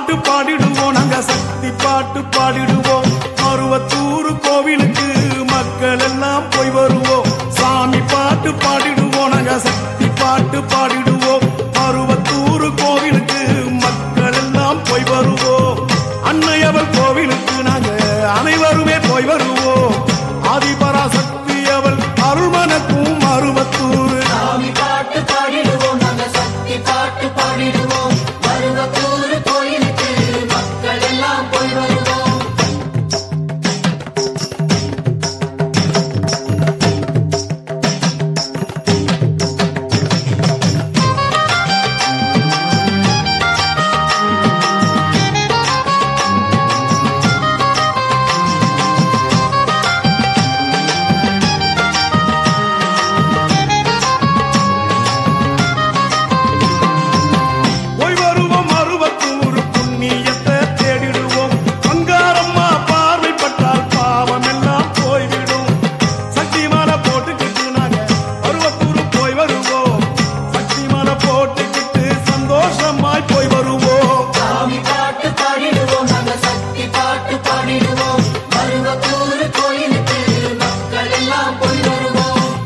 பாட்டு பாடிடுவோம் நாங்க சக்தி பாட்டு பாடிடுவோம் மருவத்தூர் கோவிலுக்கு மக்கள் எல்லாம் போய் வருவோம் சாமி பாட்டு பாடிடுவோம் நாங்க சக்தி பாட்டு பாடிடுவோம் மருவத்தூர் கோவிலுக்கு மக்கள் எல்லாம் போய் வருவோம் அன்னையவள் கோவிலுக்கு நாங்க அனைவருமே போய் வருவோம் ஆதிபராசக்தி அவள் அருள்மனக்கும் மருவத்தூர் சாமி பாட்டு பாடிடுவோம் நாங்க சக்தி பாட்டு பாடிடுவோம் மருவத்தூர் கோயிலுக்கு மக்கள் எல்லாம் போய் வருவோம் போய் வருவோம் அறுபத்தூர் புண்ணியத்தை தேடிடுவோம் பங்காரம்மா பார்வைப்பட்டால் பாவம் எல்லாம் போய்விடும் சக்தி மாலை போட்டுக்கிட்டு நாங்க அறுபத்தூர் போய் வருவோம் சக்தி மாலை போட்டுக்கிட்டு சந்தோஷமாய் போய் வருவோம் சாமி பாட்டு பாடிடுவோம் நாங்க சக்தி பாட்டு பாடிடுவோம் மருவத்தூர் கோயிலுக்கு மக்கள் எல்லாம் போய் வருவோம்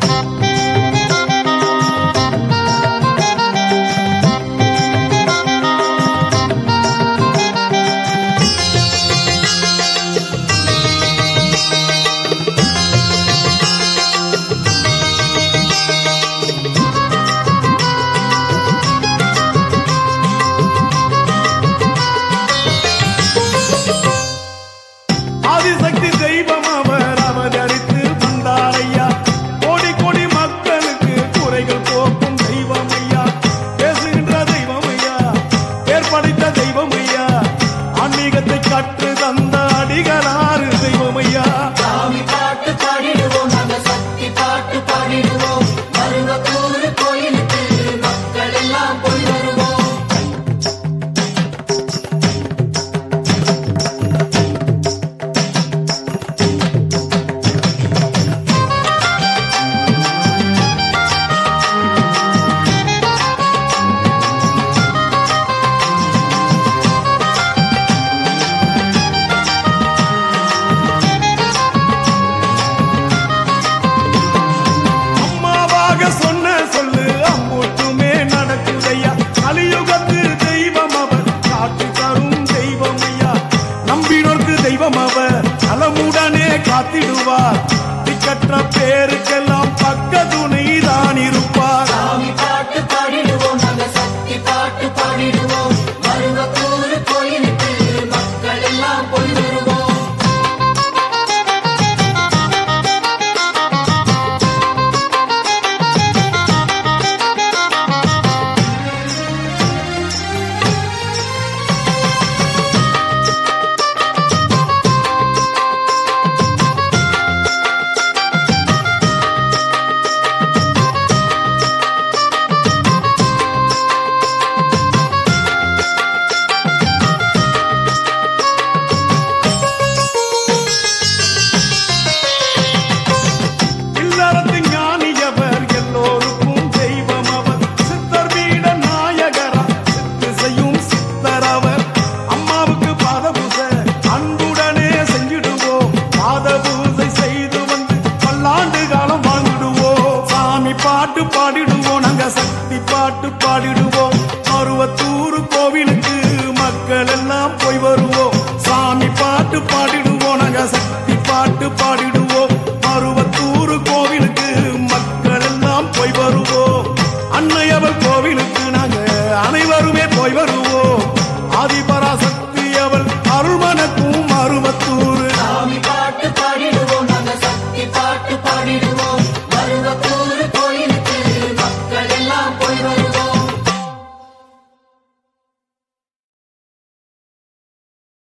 ஆதிசக்தி தெய்வம் அவர் அவதரித்து வந்தாரையா கோடி கோடி மக்களுக்கு குறைகள் போக்கும் தெய்வம் ஐயா பேசுகின்ற தெய்வம் ஐயா ஏற்படைத்த தெய்வம் ஐயா ஆன்மீகத்தை கற்று தந்த அடிகளாறு தெய்வம் ஐயா சாமி பாட்டு பாடிடுவோம் நாங்க சக்தி பாட்டு பாடிடுவோம் மருவத்தூர் கோயிலுக்கு மக்கள் எல்லாம் போய் வருவோம் அம்மாவாக சொன்ன சொல்லு அம்பூட்டுமே நடக்குதையா கலியுகத்து தெய்வம் அவர் காட்டு தரும் தெய்வம் ஐயா நம்பினோர்க்கு தெய்வம் அவர் நலமுடனே காத்திடுவார் திக்கற்ற பேருக்கெல்லாம் பக்க துணை தான் இருப்பார் சாமி பாட்டு பாடிடுவோம் நாங்க சக்தி பாட்டு பாடிடுவோம் மருவத்தூர் கோயிலுக்கு மக்கள் எல்லாம் போய் வருவோம் இல்லறத்து ஞானியவர் எல்லோருக்கும் தெய்வம் அவர் சித்தர் வீட நாயகரா சித்து செய்யும் சித்தர் அவர் அம்மாவுக்கு பாத பூசை அன்புடனே செஞ்சிடுவோம் பாத பூசை செய்து வந்து பல்லாண்டு காலம் வாழ்ந்துடுவோம் சாமி பாட்டு பாடிடுவோம் நாங்க சக்தி பாட்டு பாடிடுவோம் மருவத்தூர் கோவிலுக்கு மக்கள் எல்லாம் போய் வருவோம் சாமி பாட்டு பாடிடுவோம் நாங்க சக்தி பாட்டு பாடிடுவோம் மருவத்தூர் கோவிலுக்கு மக்கள் எல்லாம் போய் வருவோம் அன்னையவள் கோவிலுக்கு நாங்க அனைவருமே போய் வருவோம்